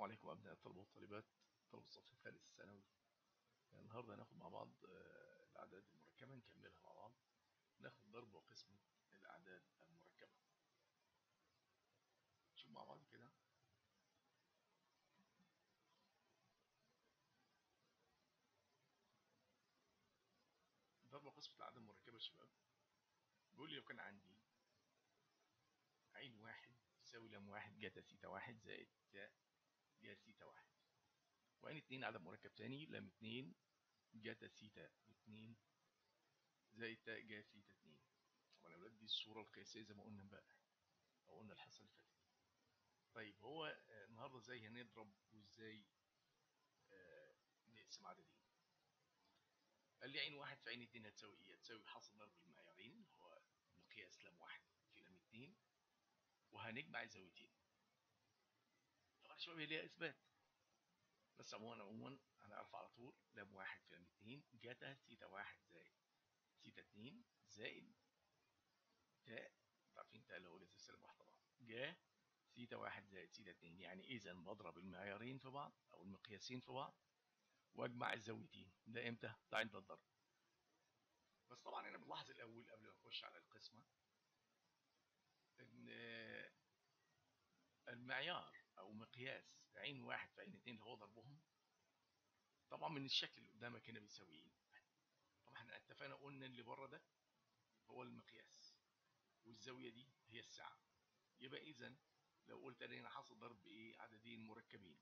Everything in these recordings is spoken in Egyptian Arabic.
عليكم أبناء الطلبة والطالبات طلبة الصف الثالث الثانوي النهاردة هناخد مع بعض آه، الأعداد المركبة نكملها مع بعض ناخد ضرب وقسمة الأعداد المركبة نشوف مع بعض كده ضرب وقسمة الأعداد المركبة يا شباب بيقول لي لو كان عندي عين واحد تساوي لام واحد جاتا سيتا واحد زائد تاء جا سيتا واحد وعين اتنين عدد مركب تاني لام اتنين جاتا سيتا اتنين زائد تاء جا سيتا اتنين طبعا يا ولاد دي الصورة القياسية زي ما قلنا امبارح أو قلنا الحصة اللي فاتت طيب هو آه، النهاردة ازاي هنضرب وازاي آه، نقسم عددين قال لي عين واحد في عين اتنين هتساوي ايه؟ هتساوي حاصل ضرب المعيارين اللي هو مقياس لام واحد في لام اتنين وهنجمع الزاويتين طبعا يا شباب هي ليها اثبات بس عموما عموما هنعرف على طول لام واحد في لام اتنين جاتا سيتا واحد زائد سيتا اتنين زائد تاء عارفين تاء اللي هو لسه سالب واحد طبعا جا سيتا واحد زائد سيتا اتنين يعني اذا بضرب المعيارين في بعض او المقياسين في بعض واجمع الزاويتين ده امتى؟ ده عند الضرب بس طبعا انا بنلاحظ الاول قبل ما نخش على القسمه ان المعيار او مقياس عين واحد في عين اتنين اللي هو ضربهم طبعا من الشكل اللي قدامك هنا بيساوي ايه طبعا احنا اتفقنا قلنا اللي بره ده هو المقياس والزاويه دي هي الساعه يبقى اذا لو قلت انا هنا حاصل ضرب ايه عددين مركبين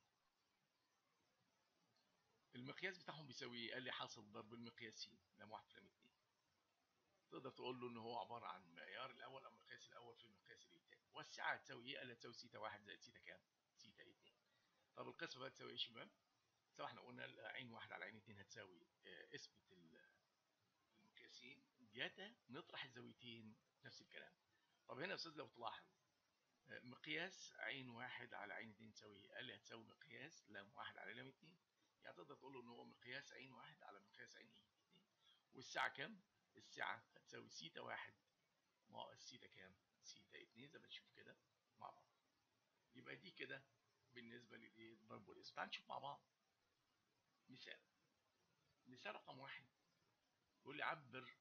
المقياس بتاعهم بيساوي ايه قال لي حاصل ضرب المقياسين لام واحد في لام اتنين تقدر تقول له ان هو عباره عن المعيار الاول او المقياس الاول في المقياس الثاني والسعه هتساوي ايه؟ قال لي تساوي سيتا واحد زائد سيتا كام؟ سيتا اتنين طب القسمه بقى تساوي ايه يا شباب؟ طبعا احنا قلنا عين واحد على عين اتنين هتساوي آه، اسمة ال- المقياسين جاتا نطرح الزاويتين نفس الكلام طب هنا يا استاذ لو تلاحظ آه، مقياس عين واحد على عين اتنين تساوي ايه؟ قال لي هتساوي مقياس لام واحد على لام اتنين يعني تقدر تقول له ان هو مقياس عين واحد على مقياس عين ايه؟ اتنين والساعه كام؟ السعة هتساوي سيتا واحد ناقص سيتا كام؟ سيتا اتنين زي ما نشوف كده مع بعض. يبقى دي كده بالنسبة للايه؟ الضرب والقسم. تعال نشوف مع بعض مثال. مثال رقم واحد يقول لي عبر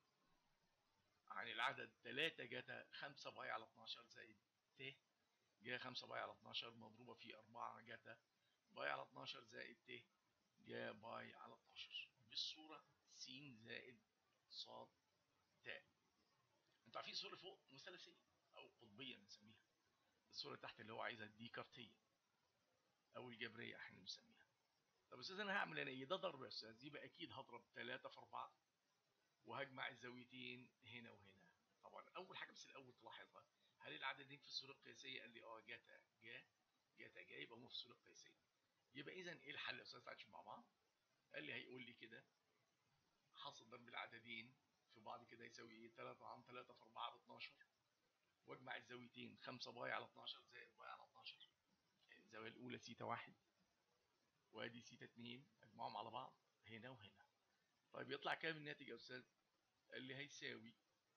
عن العدد 3 جاتا 5 باي على 12 زائد ت جا 5 باي على 12 مضروبة في 4 جاتا باي على 12 زائد ت جا باي على 12 بالصورة س زائد صاد تاء انتوا عارفين الصورة فوق مثلثية أو قطبية بنسميها الصورة تحت اللي هو عايزها الديكارتية أو الجبرية احنا بنسميها طب يا أستاذ أنا هعمل أنا إيه؟ ده ضرب يا أستاذ يبقى أكيد هضرب 3 في 4 وهجمع الزاويتين هنا وهنا طبعا أول حاجة بس الأول تلاحظها هل العددين في الصورة القياسية؟ قال لي أه جاتا جا جاتا جا يبقى هم في الصورة القياسية يبقى إذا إيه الحل يا أستاذ تعالى نشوف مع بعض قال لي هيقول لي كده حاصل ضرب العددين في بعض كده يساوي ايه 3 عن 3 في 4 ب 12 واجمع الزاويتين 5 باي على 12 زائد باي على 12 الزاويه الاولى سيتا واحد وادي سيتا 2 اجمعهم على بعض هنا وهنا طيب يطلع كام الناتج يا استاذ قال لي هيساوي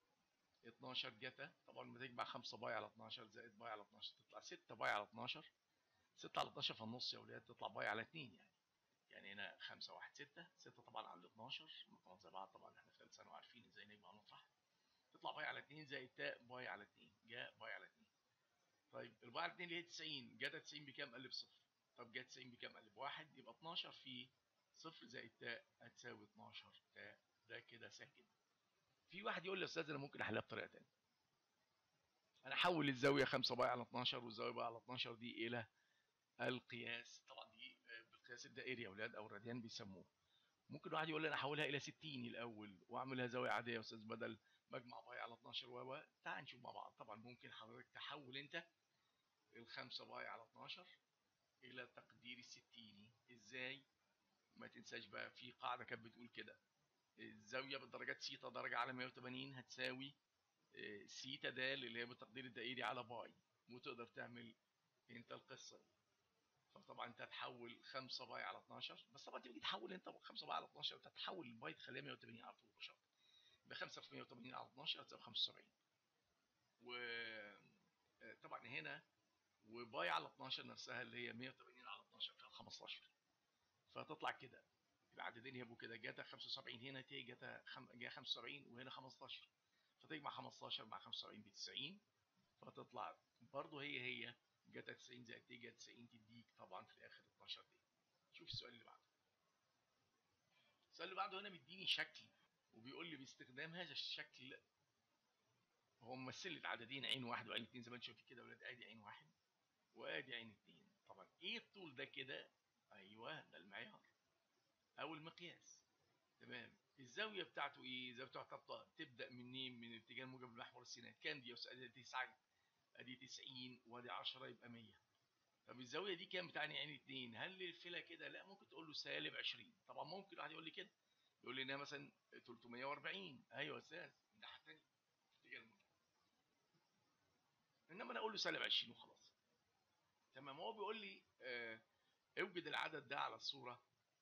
12 جتا طبعا لما تجمع 5 باي على 12 زائد باي على 12 تطلع 6 باي على 12 6 على 12 في النص يا ولاد تطلع باي على 2 يعني يعني هنا 5 1 6 6 طبعا على 12 مقام زي بعض طبعا احنا في ثالث ثانوي عارفين ازاي نجمع ونطرح تطلع باي على 2 زائد تاء باي على 2 جاء باي على 2 طيب الباي على 2 اللي هي 90 جت 90 بكام قلب صفر طب جت 90 بكام قلب واحد يبقى 12 في صفر زائد تاء هتساوي 12 تاء ده كده سهل جدا في واحد يقول لي يا استاذ انا ممكن احلها بطريقه ثانيه انا احول الزاويه 5 باي على 12 والزاويه باي على 12 دي الى القياس طبعا دي آه، بالقياس الدائري يا اولاد او الراديان بيسموه ممكن واحد يقول لي انا احولها الى 60 الاول واعملها زاويه عاديه يا استاذ بدل مجمع باي على 12 و تعال نشوف مع بعض طبعا ممكن حضرتك تحول انت الخمسة باي على 12 الى تقدير الستيني ازاي ما تنساش بقى في قاعده كانت بتقول كده الزاويه بالدرجات سيتا درجه على 180 هتساوي آه، سيتا د اللي هي بالتقدير الدائري على باي وتقدر تعمل انت القصه دي فطبعا انت هتحول 5 باي على 12 بس طبعا تيجي تحول انت 5 باي على 12 انت هتحول الباي تخليها 180 على طول مباشره يبقى 5 في 180 على 12 هتساوي 75 و آه، طبعا هنا وباي على 12 نفسها اللي هي 180 على 12 ف فتطلع كده العددين يبقوا كده جاتا 75 هنا ت جاتا خم... جا 75 وهنا 15 فتجمع 15 مع 75 ب 90 فتطلع برضه هي هي جاتا 90 زائد ت جاتا 90 تديك طبعا في الاخر 12 ت شوف السؤال اللي بعده السؤال اللي بعده هنا مديني شكل وبيقول لي باستخدام هذا الشكل هو ممثل لي العددين عين واحد وعين اتنين زي ما انتم شايفين كده يا ولاد ادي عين واحد وادي عين اتنين طبعا ايه الطول ده كده ايوه ده المعيار او المقياس تمام الزاويه بتاعته ايه الزاويه بتاعته تبدا منين من اتجاه الموجب المحور السينات كام دي ادي 9 ادي 90 وادي 10 يبقى 100 طب الزاويه دي كام بتاع عين اتنين هل الفيلا كده لا ممكن تقول له سالب 20 طبعا ممكن واحد يقول لي كده يقول لي انها مثلا 340 ايوه يا استاذ الناحيه الثانيه اتجاه الموجب انما انا اقول له سالب 20 وخلاص تمام هو بيقول لي آه اوجد العدد ده على الصوره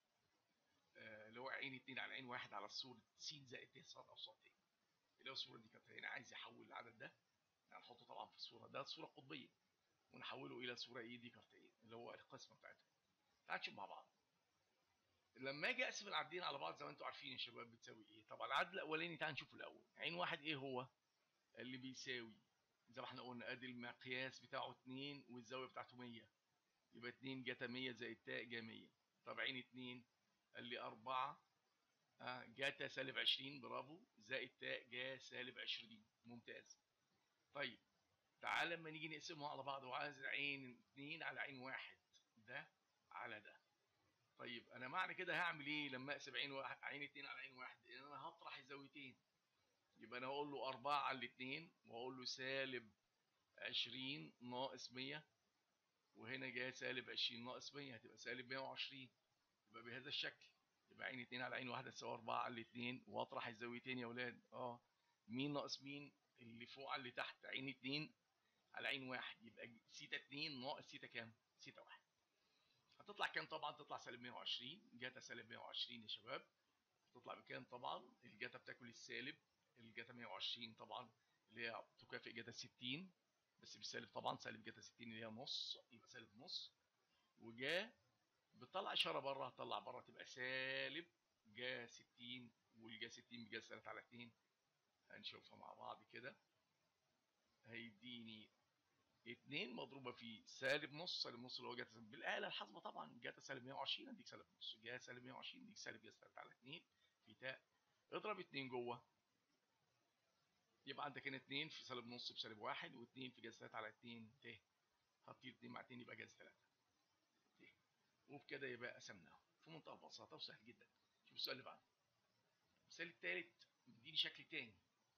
آه اللي هو عين اتنين على عين واحد على الصوره س زائد ت ص او ص ت اللي هو الصوره دي كانت هنا عايز يحول العدد ده هنحطه طبعا في الصوره ده صوره قطبيه ونحوله الى صوره ايه دي كارتيه اللي هو القسمه بتاعتهم تعال نشوف مع بعض لما اجي اقسم العددين على بعض زي ما انتم عارفين يا شباب بتساوي ايه طبعا العدد الاولاني تعال نشوفه الاول عين واحد ايه هو اللي بيساوي زي ما احنا قلنا ادي المقياس بتاعه 2 والزاويه بتاعته 100 يبقى 2 جتا 100 زائد تاء جا 100 طب عين 2 قال لي 4 آه جاتا سالب 20 برافو زائد تاء جا سالب 20 ممتاز طيب تعال لما نيجي نقسمهم على بعض وعايز عين 2 على عين واحد ده على ده طيب انا معنى كده هعمل ايه لما اقسم عين واحد عين 2 على عين واحد ان انا هطرح الزاويتين يبقى انا هقول له 4 على الاثنين واقول له سالب 20 ناقص 100 وهنا جاي سالب 20 ناقص 100 هتبقى سالب 120 يبقى بهذا الشكل يبقى عين 2 على عين واحده تساوي 4 على الاثنين واطرح الزاويتين يا اولاد اه مين ناقص مين اللي فوق على اللي تحت عين 2 على عين واحد يبقى سيتا 2 ناقص سيتا كام؟ سيتا 1 هتطلع كام طبعا تطلع سالب 120 جاتا سالب 120 يا شباب تطلع بكام طبعا الجاتا بتاكل السالب الجاتا 120 طبعا اللي هي تكافئ جاتا 60 بس بالسالب طبعا سالب جاتا 60 اللي هي نص يبقى سالب نص وجا بتطلع اشاره بره هتطلع بره تبقى سالب جا 60 والجا 60 بجا 3 على 2 هنشوفها مع بعض كده هيديني 2 مضروبه في سالب نص سالب نص اللي هو جاتا بالاله الحاسبه طبعا جاتا سالب 120 اديك سالب نص جا سالب 120 اديك سالب جا 3 على 2 في تاء اضرب 2 جوه يبقى عندك هنا 2 في سالب نص بسالب 1 و2 في جذر 3 على 2 ت هتطير 2 مع 2 يبقى جذر 3 ت وبكده يبقى قسمناهم في منتهى البساطه وسهل جدا شوف السؤال اللي بعده المثال الثالث مديني شكل تاني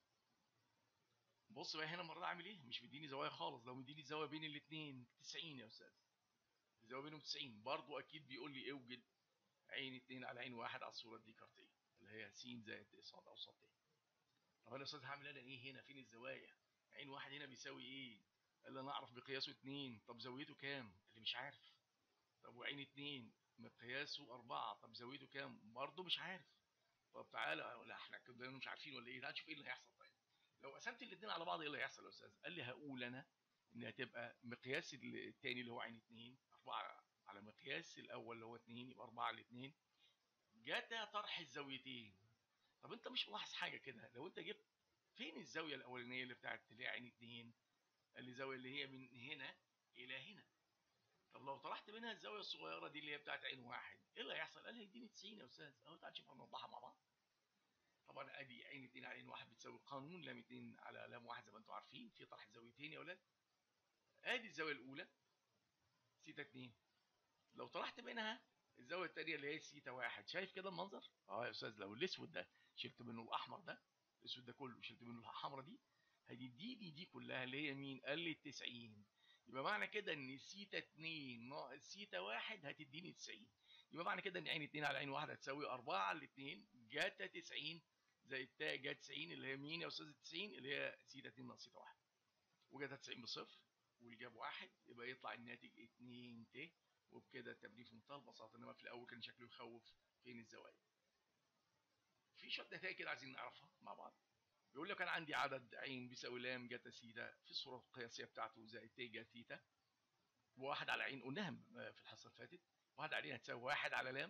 بص بقى هنا المره دي عامل ايه مش مديني زوايا خالص لو مديني زاويه بين الاثنين 90 يا استاذ الزاويه بينهم 90 برضو اكيد بيقول لي اوجد عين 2 على عين واحد على الصوره الديكارتيه اللي هي س زائد ص او ص طب انا يا استاذ هعمل انا ايه هنا فين الزوايا عين واحد هنا بيساوي ايه قال لي انا اعرف بقياسه 2 طب زاويته كام اللي مش عارف طب وعين 2 مقياسه 4 طب زاويته كام برضه مش عارف طب تعالى لا احنا كده مش عارفين ولا ايه تعال نشوف ايه اللي هيحصل طيب لو قسمت الاثنين على بعض ايه اللي هيحصل يا استاذ قال لي هقول انا ان هتبقى مقياس الثاني اللي هو عين 2 4 على مقياس الاول اللي هو 2 يبقى 4 على 2 جتا طرح الزاويتين طب انت مش ملاحظ حاجه كده لو انت جبت فين الزاويه الاولانيه اللي بتاعت اللي هي عين 2 قال لي الزاويه اللي هي من هنا الى هنا طب لو طرحت منها الزاويه الصغيره دي اللي هي بتاعت عين واحد ايه اللي هيحصل قال لي هيديني 90 يا استاذ اهو تعال نشوف هنوضحها مع بعض طبعا ادي عين 2 على عين واحد بتساوي قانون لام 2 على لام واحد زي ما انتم عارفين في طرح زاويتين يا اولاد ادي الزاويه الاولى سيتا 2 لو طرحت منها الزاويه الثانيه اللي هي سيتا واحد شايف كده المنظر اه يا استاذ لو الاسود ده شلت منه الاحمر ده الاسود ده كله شلت منه الحمراء دي هتديني دي كلها اللي هي مين قال لي 90 يبقى معنى كده ان سيتا 2 ناقص سيتا 1 هتديني 90 يبقى معنى كده ان عين 2 على عين 1 هتساوي 4 على 2 جاتا 90 زائد تاء جا 90 اللي هي مين يا استاذ 90 اللي هي سيتا 2 ناقص سيتا 1 وجاتا 90 بصفر والجاب 1 يبقى يطلع الناتج 2 ت وبكده التمرين في منتهى البساطه انما في الاول كان شكله يخوف فين الزوايا في شويه نتائج كده عايزين نعرفها مع بعض بيقول لك انا عندي عدد عين بيساوي لام جاتا سيتا في الصوره القياسيه بتاعته زائد ت جا ثيتا وواحد على عين قلناها في الحصه اللي فاتت واحد على عين هتساوي واحد على لام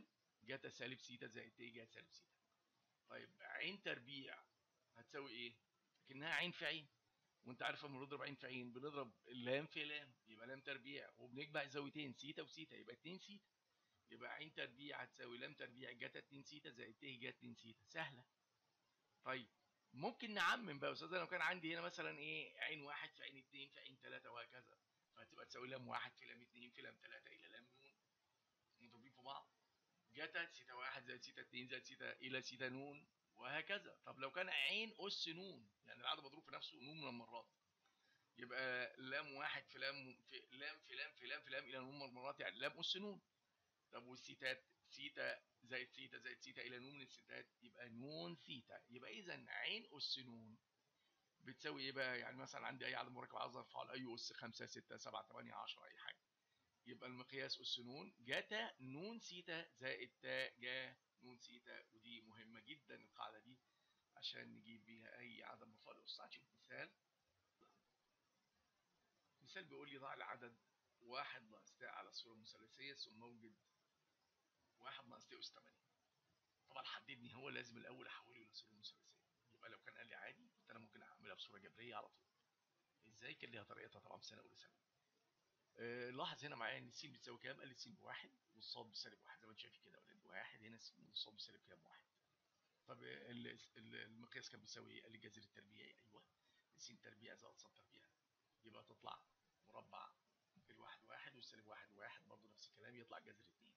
جتا سالب سيتا زائد ت جا سالب سيتا طيب عين تربيع هتساوي ايه كأنها عين في عين وانت عارف لما بنضرب عين في عين بنضرب لام في لام يبقى لام تربيع وبنجمع زاويتين سيتا وسيتا يبقى 2 سيتا يبقى عين تربيع هتساوي لام تربيع جتا 2 سيتا زائد ت جا 2 سيتا سهله طيب ممكن نعمم بقى يا استاذ لو كان عندي هنا مثلا ايه عين واحد في عين اتنين في عين تلاته وهكذا فهتبقى تساوي لام واحد في لام اتنين في لام تلاته الى لام نون مضروبين في بعض جتا سيتا واحد زائد سيتا اتنين زائد سيتا الى سيتا نون وهكذا طب لو كان عين اس نون يعني العدد مضروب في نفسه نون من المرات يبقى لام واحد في لام في لام في لام في لام في لام الى نون من المرات يعني لام اس نون طب والسيتات سيتا زائد سيتا زائد سيتا الى نون من السيتات يبقى نون ثيتا يبقى اذا عين اس نون بتساوي ايه بقى يعني مثلا عندي اي عدد مركب عايز ارفعه لاي اس 5 6 7 8 10 اي حاجه يبقى المقياس اس نون جاتا نون سيتا زائد تا جا نون سيتا ودي مهمه جدا القاعده دي عشان نجيب بيها اي عدد مرفوع لاس هنشوف مثال مثال بيقول لي ضع العدد واحد ناقص تاء على الصوره المثلثيه ثم اوجد واحد ناقص تاء اس 8 طبعا حددني هو لازم الاول احوله الى صوره مثلثيه يبقى لو كان قال لي عادي كنت انا ممكن اعملها بصوره جبريه على طول ازاي كان ليها طريقتها طبعا في سنه اولى ثانوي أه لاحظ هنا معايا ان السين بتساوي كام قال لي السين بواحد والصاد بسالب واحد زي ما انت شايف كده ولاد واحد هنا السين والصاد بسالب كام واحد طب المقياس كان بيساوي ايه قال لي الجذر التربيعي ايوه السين تربيع زائد صاد تربيع يبقى تطلع مربع الواحد واحد والسالب واحد واحد برضه نفس الكلام يطلع جذر اتنين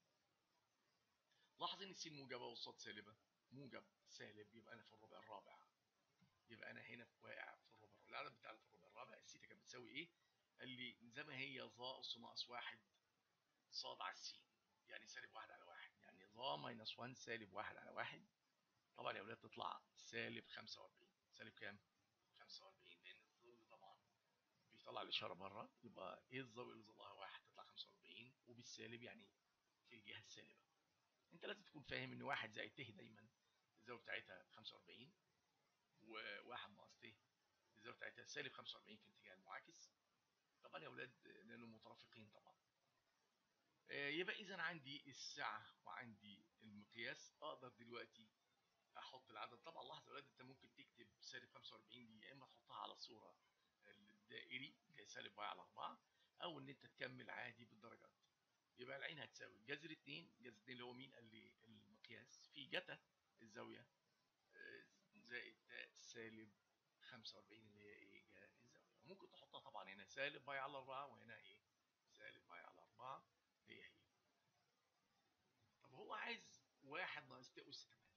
لاحظ ان السين موجبه والصاد سالبه موجب سالب يبقى انا في الربع الرابع يبقى انا هنا واقع في الربع الرابع العدد بتاع في الربع الرابع السيتا كانت بتساوي ايه قال لي زي ما هي ظا اس ناقص واحد صاد على السين يعني سالب واحد على واحد يعني ظا ماينس 1 سالب واحد على واحد طبعا يا ولاد تطلع سالب 45 سالب كام 45 لان الظل طبعا بيطلع الاشاره بره يبقى ايه الزاويه اللي ظلها واحد تطلع 45 وبالسالب يعني في الجهه السالبه انت لازم تكون فاهم ان واحد زائد ت دايما الزاويه بتاعتها 45 وواحد ناقص ت الزاويه بتاعتها سالب 45 في الاتجاه المعاكس طبعا يا اولاد لانهم مترافقين طبعا يبقى اذا عندي السعه وعندي المقياس اقدر دلوقتي احط العدد طبعا لاحظ يا اولاد انت ممكن تكتب سالب 45 دي يا اما تحطها على الصوره الدائري اللي هي سالب باي على 4 او ان انت تكمل عادي بالدرجات يبقى العين هتساوي جذر 2 جذر 2 اللي هو مين قال لي المقياس في جتا الزاويه زائد تاء سالب 45 اللي هي ايه جا الزاويه وممكن تحطها طبعا هنا سالب باي على 4 وهنا ايه سالب باي على 4 هي هي طب هو عايز واحد ناقص تاء اس 8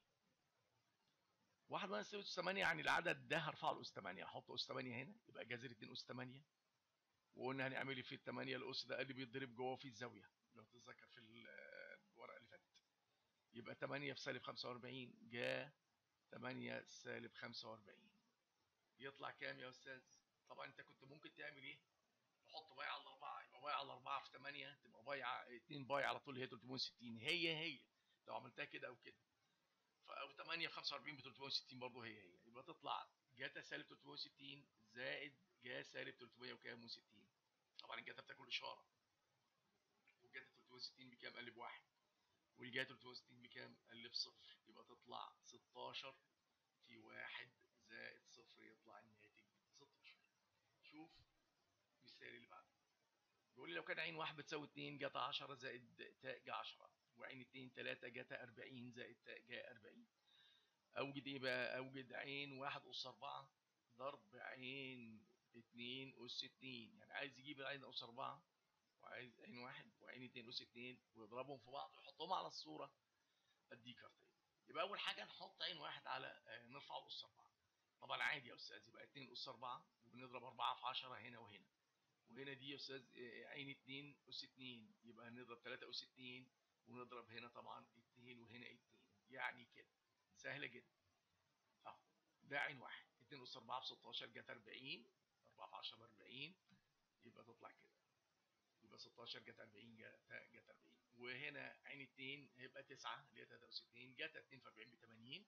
واحد ناقص تاء اس 8 يعني العدد ده هرفعه لاس 8 احط اس 8 هنا يبقى جذر 2 اس 8 وقلنا هنعمل ايه في ال 8 الاس ده اللي بيتضرب جوه في الزاويه لو تتذكر في الورقه اللي فاتت يبقى 8 في سالب 45 جا 8 سالب 45 يطلع كام يا استاذ طبعا انت كنت ممكن تعمل ايه تحط باي على 4 يبقى باي على 4 في 8 تبقى باي 2 باي على طول هي 360 هي هي لو عملتها كده او كده او 8 في 45 ب 360 برضه هي هي يبقى تطلع جاتا سالب 360 زائد جا سالب 300 وكام و60 طبعا الجاتا بتاكل اشاره والجاتا 360 بكام قلب واحد والجاتا 360 بكام قلب صفر يبقى تطلع 16 في واحد زائد صفر يطلع الناتج 16 شوف المثال اللي بعده بيقول لي لو كان عين واحد بتساوي 2 جاتا 10 زائد تاء جا 10 وعين 2 3 جاتا 40 زائد تاء جا 40 اوجد ايه بقى اوجد عين واحد اس 4 ضرب عين 2 اس 2 يعني عايز يجيب العين اس 4 وعايز عين واحد وعين 2 اس 2 ويضربهم في بعض ويحطهم على الصوره ادي كارتين يبقى اول حاجه نحط عين واحد على نرفعه اس 4 طبعا عادي يا استاذ يبقى 2 اس 4 وبنضرب 4 في 10 هنا وهنا وهنا دي يا استاذ عين 2 اس 2 يبقى هنضرب 3 اس 2 ونضرب هنا طبعا 2 وهنا 2 يعني كده سهله جدا اهو ده عين واحد 2 اس 4 في 16 جت 40 4 في 10 ب 40 يبقى تطلع كده يبقى 16 جت 40 جت جت 40 وهنا عين 2 هيبقى 9 اللي هي 63 جت 2 في 40 ب 80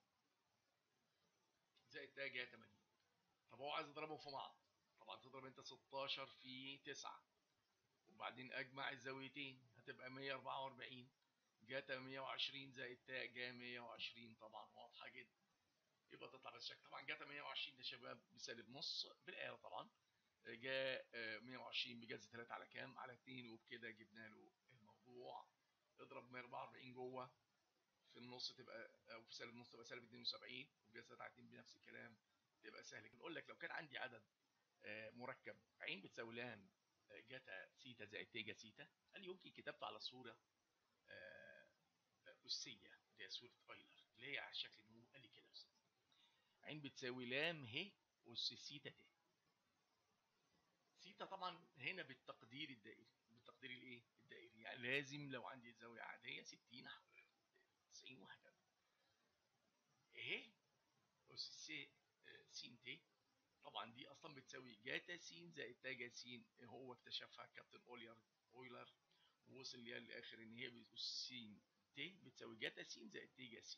زائد ده جايه 80 طب هو عايز يضربهم في بعض طبعا تضرب انت 16 في 9 وبعدين اجمع الزاويتين هتبقى 144 جاتا 120 زائد تاء جا 120 طبعا واضحه جدا يبقى تطلع بالشكل طبعا جاتا 120 ده شباب بسالب نص بالآلة طبعا جاء 120 بجذر 3 على كام؟ على 2 وبكده جبنا له الموضوع اضرب 144 جوه في النص تبقى او في سالب نص تبقى سالب 72 وبجذر 3 على 2 بنفس الكلام تبقى سهل نقول لك لو كان عندي عدد مركب عين بتساوي لام جاتا سيتا زائد تيجا سيتا هل يمكن كتابته على صوره أسية اللي هي صورة أويلر اللي هي على شكل نمو قال لي كده يا أستاذ عين بتساوي لام ه أس سيتا ت سيتا طبعا هنا بالتقدير الدائري بالتقدير الايه الدائري يعني لازم لو عندي زاوية عادية 60 هحولها 90 وهكذا ه أس س س ت طبعا دي اصلا بتساوي جاتا س زائد تاجا س هو اكتشفها كابتن اولير اويلر ووصل ليها للاخر ان هي بتقول س ت بتساوي جاتا س زائد تيجا س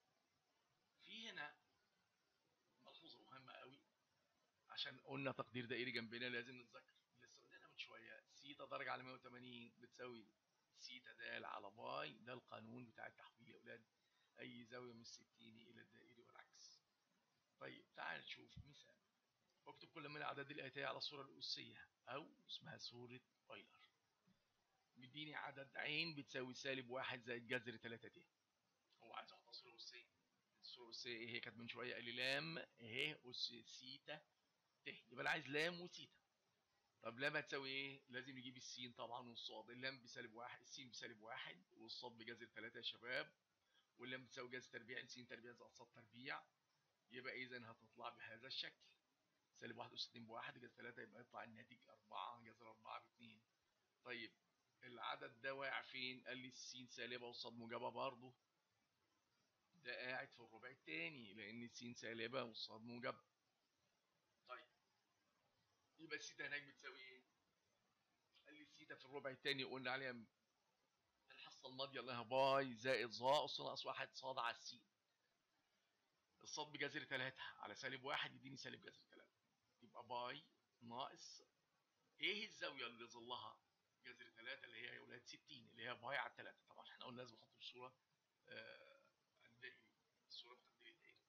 في هنا ملحوظه مهمه قوي عشان قلنا تقدير دائري جنبنا لازم نتذكر لسه قلنا من شويه سيتا درجه على 180 بتساوي سيتا د على باي ده القانون بتاع التحويل يا اولاد اي زاويه من الستيني الى الدائري والعكس طيب تعال نشوف مثال اكتب كل من الاعداد الاتيه على الصوره الاسيه او اسمها صوره اويلر مديني عدد عين بتساوي سالب واحد زائد جذر 3 ت هو عايز احط صوره اسيه الصوره الاسيه ايه هي كانت من شويه قال لي لام اهي اس سيتا ت يبقى انا عايز لام وسيتا طب لام هتساوي ايه؟ لازم نجيب السين طبعا والصاد اللام بسالب واحد السين بسالب واحد والصاد بجذر 3 يا شباب واللام بتساوي جذر تربيع س تربيع زائد صاد تربيع يبقى اذا هتطلع بهذا الشكل سالب واحد أس اتنين بواحد جذر تلاتة يبقى يطلع الناتج أربعة جذر أربعة باتنين طيب العدد ده واقع فين؟ قال لي السين سالبة والصاد موجبة برضه ده قاعد في الربع التاني لأن السين سالبة والصاد موجبة طيب يبقى السيتا هناك بتساوي إيه؟ قال لي السيتا في الربع التاني قلنا عليها الحصة الماضية اللي هي باي زائد ظا أس ناقص واحد صاد على السين الصاد بجذر تلاتة على سالب واحد يديني سالب جذر تلاتة يبقى باي ناقص ايه الزاوية اللي ظلها جذر تلاتة اللي هي يا ولاد 60 اللي هي باي على التلاتة طبعا احنا قلنا لازم احط الصورة آه الدائري الصورة بتقدير الدائري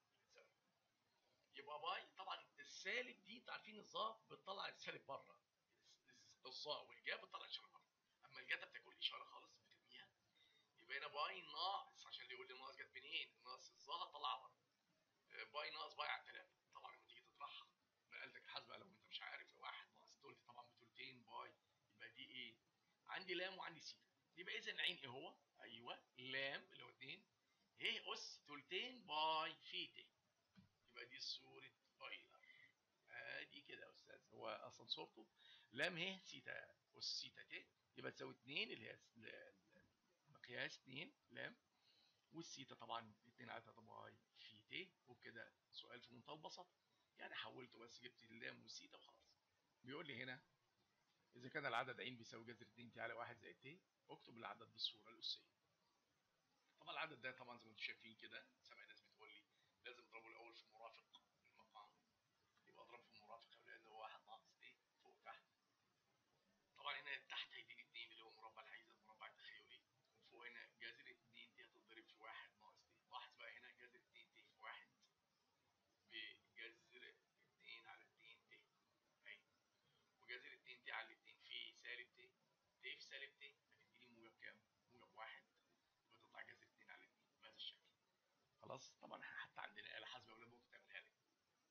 يبقى باي طبعا السالب دي انتوا عارفين الظا بتطلع السالب بره الظا والجا بتطلع الاشاره بره اما الجا بتاكل الاشاره خالص بترميها يبقى هنا باي ناقص عشان اللي يقول لي ناقص جت منين؟ ناقص الظا هتطلعها بره باي ناقص باي على التلاتة طبعا لما تيجي تطرحها بآلتك الحاسبة لو انت مش عارف واحد ناقص تلت طبعا بتلتين باي يبقى دي ايه؟ عندي لام وعندي سيتا يبقى اذا العين ايه هو؟ ايوه لام اللي هو اتنين هي اس تلتين باي في ت يبقى دي صورة اويلر ادي كده يا استاذ هو اصلا صورته لام هي سيتا اس سيتا ت يبقى تساوي اتنين اللي هي مقياس اتنين لام والسيتا طبعا 2 على 3 باي في ت وبكده سؤال في منتهى البساطه يعني حولته بس جبت اللام والسيتا وخلاص بيقول لي هنا اذا كان العدد عين بيساوي جذر 2 ت على 1 زائد ت اكتب العدد بالصوره الاسيه طبعا العدد ده طبعا زي ما انتم شايفين كده سامع ناس بتقول لي لازم اضربه الاول في مرافق المقام يبقى اضرب في مرافق لان هو 1 ناقص ت فوق تحت طبعا هنا تحت هيديني 2 اللي هو مربع الحيز المربع التخيلي وفوق هنا جذر 2 ت هتتضرب في 1 ناقص ت لاحظ بقى هنا جذر 2 ت في 1 بجذر 2 على 2 ت اهي وجذر 2 ت على 2 في سالب ت ت في سالب ت هتديني موجب كام؟ موجب 1 بتطلع جذر 2 على 2 بهذا الشكل خلاص طبعا احنا حتى عندنا آلة حاسبة ولا ممكن تعملها لك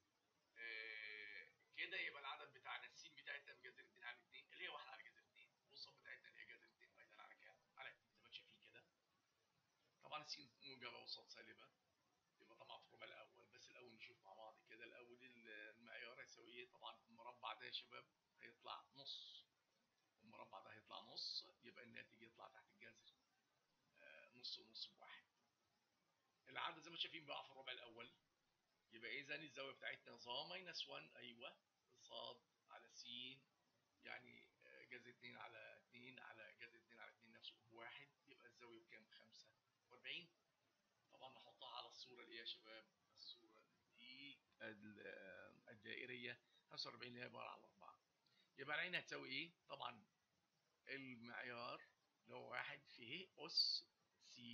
آه كده يبقى العدد بتاعنا السين بتاعتنا بجذر 2 على 2 اللي هي 1 على جذر 2 والصاد بتاعتنا اللي هي جذر 2 ايضا على كام؟ على 2 زي ما انتم شايفين كده طبعا السين موجبة والصاد سالبة يبقى طبعا في الربع الاول بس الاول نشوف مع بعض كده الاول المعيار هيساوي ايه طبعا المربع ده يا شباب هيطلع نص المربع ده هيطلع نص يبقى الناتج يطلع تحت الجذر آه نص ونص بواحد العدد زي ما شايفين بقى في الربع الاول يبقى اذا الزاويه بتاعتنا ظا ماينس 1 ايوه صاد على س يعني جذر 2 على 2 على جذر 2 على 2 نفسه بواحد يبقى الزاويه بكام 45 طبعا نحطها على الصورة اللي هي يا شباب الصورة دي الدائرية 45 اللي هي عبارة عن 4 يبقى العين هتساوي ايه؟ طبعا المعيار اللي هو واحد في أس س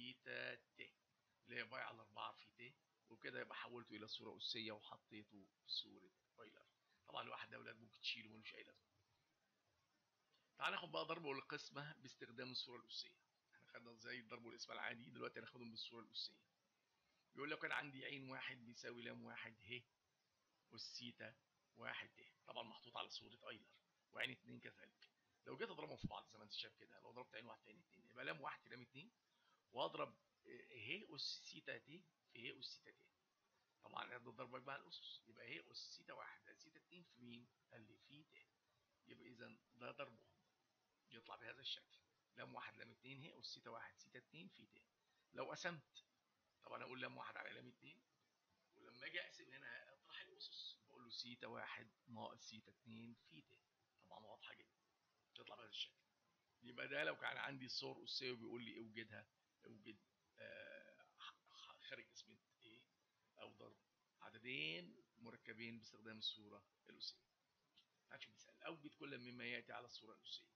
سيتا ت اللي هي باي على 4 في ت وكده يبقى حولته الى صوره اسيه وحطيته في صوره اويلر طبعا الواحد ده اولاد ممكن تشيله ملوش اي لازمه تعال ناخد بقى ضرب والقسمه باستخدام الصوره الاسيه احنا خدنا ازاي الضرب والقسمه العادي دلوقتي هناخدهم بالصوره الاسيه يقول لك انا عندي عين واحد بيساوي لام واحد ه والسيتا واحد ت طبعا محطوط على صوره ايلر وعين اتنين كذلك لو جيت اضربهم في بعض زي ما انت شايف كده لو ضربت عين واحد في عين اتنين يبقى لام واحد في لام اتنين واضرب ه اس سيتا ت في ه اس سيتا ت طبعا انا ضربك بقى الاسس يبقى ه اس سيتا واحد زائد سيتا اتنين في مين؟ قال لي في ت يبقى اذا ده ضربهم يطلع بهذا الشكل لام واحد لام اتنين ه اس سيتا واحد سيتا اتنين في ت لو قسمت طبعا اقول لام واحد على لام اتنين ولما اجي اقسم هنا اطرح الاسس بقول له سيتا واحد ناقص سيتا اتنين في ت طبعا واضحه جدا تطلع بهذا الشكل يبقى ده لو كان عندي صور اسيه وبيقول لي اوجدها اوجد آه خارج اسم ايه او ضرب عددين مركبين باستخدام الصوره الاسيه هنشوف مثال اوجد كل مما ياتي على الصوره الاسيه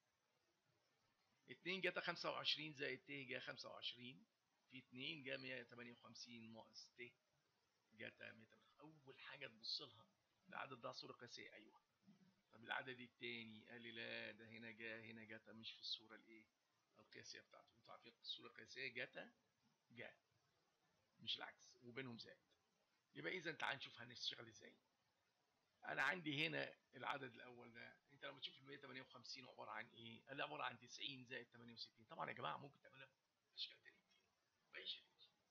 2 جتا 25 زائد ت جا 25 في 2 جا 158 ناقص ت جتا 100 اول حاجه تبص لها العدد ده صوره قياسيه ايوه طب العدد التاني قال لي لا ده هنا جا هنا جتا مش في الصوره الايه القياسيه بتاعته انتوا عارفين الصوره القياسيه جتا جا مش العكس وبينهم زائد يبقى اذا تعال نشوف هنشتغل ازاي انا عندي هنا العدد الاول ده انت لما تشوف ال 158 عباره عن ايه قال لي عباره عن 90 زائد 68 طبعا يا جماعه ممكن تعملها باشكال تانية كتير باي شكل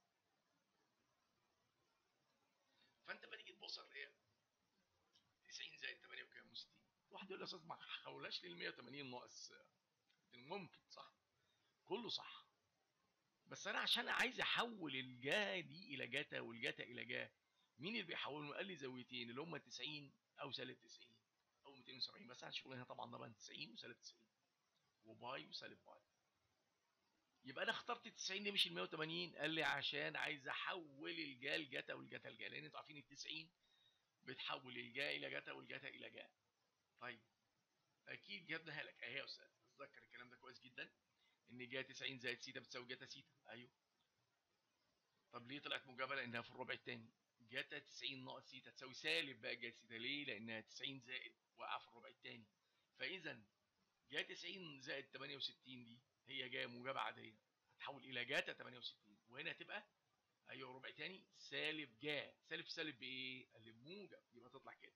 فانت لما تيجي تبص ايه 90 زائد 68 واحد يقول لي يا استاذ ما حولهاش لل 180 ناقص ممكن صح كله صح بس انا عشان عايز احول الجا دي الى جاتا والجاتا الى جا مين اللي بيحولهم قال لي زاويتين اللي هم 90 او سالب 90 او 270 بس انا شغلنا هنا طبعا طبعا 90 وسالب 90 وباي وسالب باي يبقى انا اخترت ال 90 دي مش ال 180 قال لي عشان عايز احول الجا لجاتا والجاتا لجا لان انتوا عارفين ال 90 بتحول الجا الى جاتا والجاتا الى جا طيب اكيد جبناها لك اهي يا استاذ اتذكر الكلام ده كويس جدا ان جا 90 زائد سيتا بتساوي جاتا سيتا ايوه طب ليه طلعت موجبه لانها في الربع الثاني جاتا 90 ناقص سيتا تساوي سالب بقى جاتا سيتا ليه لانها 90 زائد واقعه في الربع الثاني فاذا جا 90 زائد 68 دي هي جايه موجبه عاديه هتحول الى جاتا 68 وهنا هتبقى ايوه ربع تاني سالب جا سالب سالب بايه؟ قال لي بموجب يبقى تطلع كده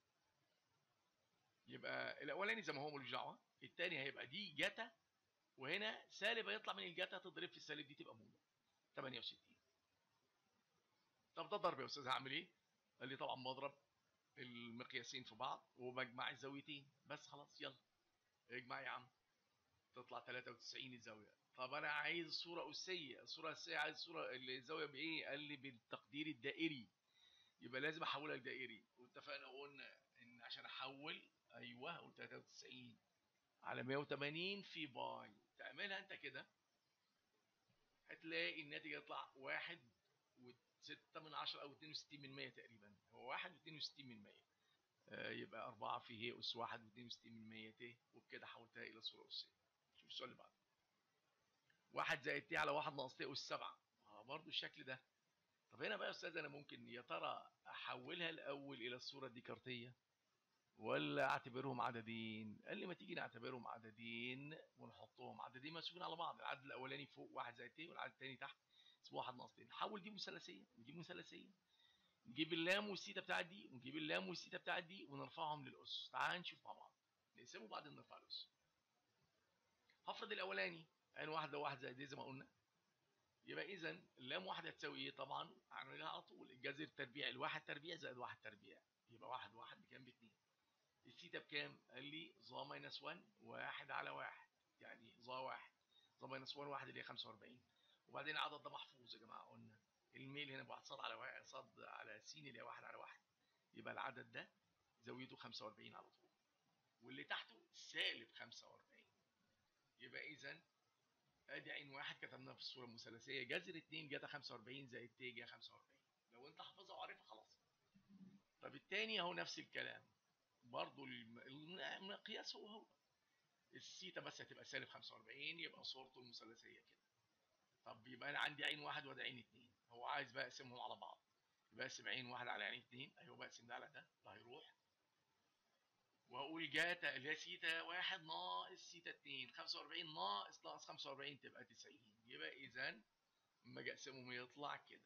يبقى الاولاني زي ما هو ملوش دعوه الثاني هيبقى دي جاتا وهنا سالب هيطلع من الجاتا تضرب في السالب دي تبقى موجب 68 طب ده ضرب يا استاذ هعمل ايه؟ قال لي طبعا بضرب المقياسين في بعض وبجمع الزاويتين بس خلاص يلا اجمع يا عم تطلع 93 الزاويه طب انا عايز صوره اسيه الصوره الاسيه عايز صوره الزاويه بايه قال لي بالتقدير الدائري يبقى لازم احولها لدائري واتفقنا وقلنا ان عشان احول ايوه قلت 93 على 180 في باي تعملها انت كده هتلاقي الناتج يطلع واحد وستة من عشرة أو 62 من 100 تقريبا هو واحد و62 من 100 آه يبقى أربعة في هي أس واحد و62 من 100 ت وبكده حولتها إلى صورة أسية شوف السؤال اللي بعده واحد زائد ت على واحد ناقص ت أس سبعة آه برضه الشكل ده طب هنا بقى يا أستاذ أنا ممكن يا ترى أحولها الأول إلى الصورة الديكارتية ولا اعتبرهم عددين قال لي ما تيجي نعتبرهم عددين ونحطهم عددين مسؤولين على بعض العدد الاولاني فوق واحد زائد ت والعدد الثاني تحت اسمه واحد ناقص ت نحول دي مثلثيه ودي مثلثيه نجيب اللام والسيتا بتاعت دي ونجيب اللام والسيتا بتاعت دي ونرفعهم للاس تعال نشوف مع بعض نقسمه وبعدين نرفع الاس هفرض الاولاني عين واحد لو واحد زائد زي ما قلنا يبقى اذا اللام واحد هتساوي ايه طبعا هنعملها على طول الجذر التربيع الواحد تربيع زائد واحد تربيع يبقى واحد واحد بكام باتنين الثيتا بكام؟ قال لي ظا ماينس 1 واحد على واحد يعني ظا واحد ظا ماينس 1 واحد اللي هي 45 وبعدين العدد ده محفوظ يا جماعه قلنا الميل هنا بواحد صاد على واحد صاد على س اللي هي واحد على واحد يبقى العدد ده زاويته 45 على طول واللي تحته سالب 45 يبقى اذا ادي عين واحد كتبناها في الصوره المثلثيه جذر 2 جتا 45 زائد ت جا 45 لو انت حافظها وعارفها خلاص طب الثاني اهو نفس الكلام برضو المقياس هو هو السيتا بس هتبقى سالب 45 يبقى صورته المثلثيه كده طب يبقى انا عندي عين واحد وده عين اتنين هو عايز بقى اقسمهم على بعض يبقى اقسم عين واحد على عين اتنين ايوه بقسم ده على ده ده هيروح واقول جاتا اللي هي سيتا واحد ناقص سيتا اتنين 45 ناقص ناقص 45 تبقى 90 يبقى اذا لما اجي اقسمهم يطلع كده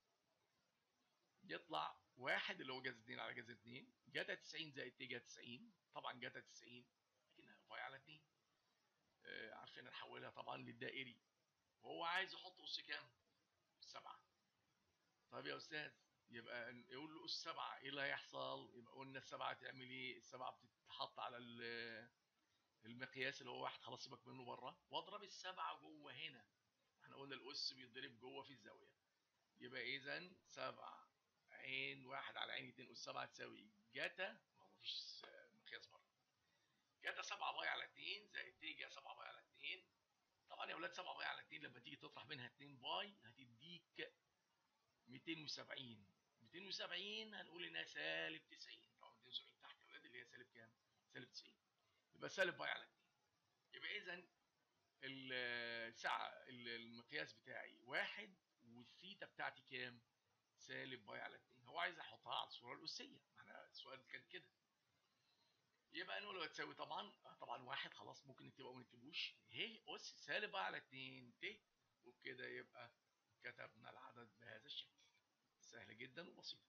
يطلع واحد اللي هو جذر اتنين على جذر اتنين جاتا 90 زائد تيجا 90 طبعا جاتا 90 لكنها باي على اتنين آه عارفين نحولها طبعا للدائري وهو عايز يحط اس كام؟ سبعة طيب يا استاذ يبقى يقول له اس سبعة ايه اللي هيحصل؟ يبقى قلنا السبعة تعمل ايه؟ السبعة بتتحط على المقياس اللي هو واحد خلاص سيبك منه بره واضرب السبعة جوه هنا احنا قلنا الاس بيتضرب جوه في الزاوية يبقى اذا سبعة عين واحد على عين اتنين اس سبعة تساوي جاتا ما هو مفيش مقياس بره جاتا سبعة باي على اتنين زائد تيجا سبعة باي على اتنين طبعا يا ولاد 7 باي على 2 لما تيجي تطرح منها 2 باي هتديك 270 270 هنقول انها سالب 90 طبعا 270 تحت يا ولاد اللي هي سالب كام؟ سالب 90 يبقى سالب باي على 2 يبقى اذا الساعة المقياس بتاعي واحد والثيتا بتاعتي كام؟ سالب باي على 2 هو عايز احطها على الصورة الأسية ما احنا السؤال كان كده يبقى نقول له هتساوي طبعا طبعا واحد خلاص ممكن نكتبه او ما نكتبوش ه اس سالب على 2 ت وبكده يبقى كتبنا العدد بهذا الشكل سهل جدا وبسيط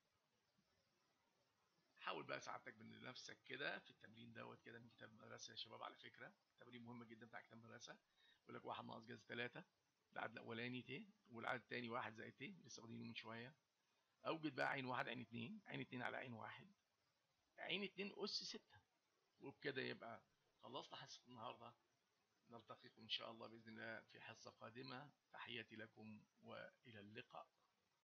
حاول بقى سعادتك بنفسك كده في التمرين دوت كده من كتاب المدرسه يا شباب على فكره تمرين مهم جدا بتاع كتاب المدرسه يقول لك واحد ناقص جذر 3 العدد الاولاني ت والعدد الثاني واحد زائد ت لسه واخدينه من شويه اوجد بقى عين واحد عين اتنين عين اتنين على عين واحد عين اتنين اس ستة وبكده يبقى خلصنا حصة النهاردة نلتقيكم إن شاء الله بإذن الله في حصة قادمة تحياتي لكم وإلى اللقاء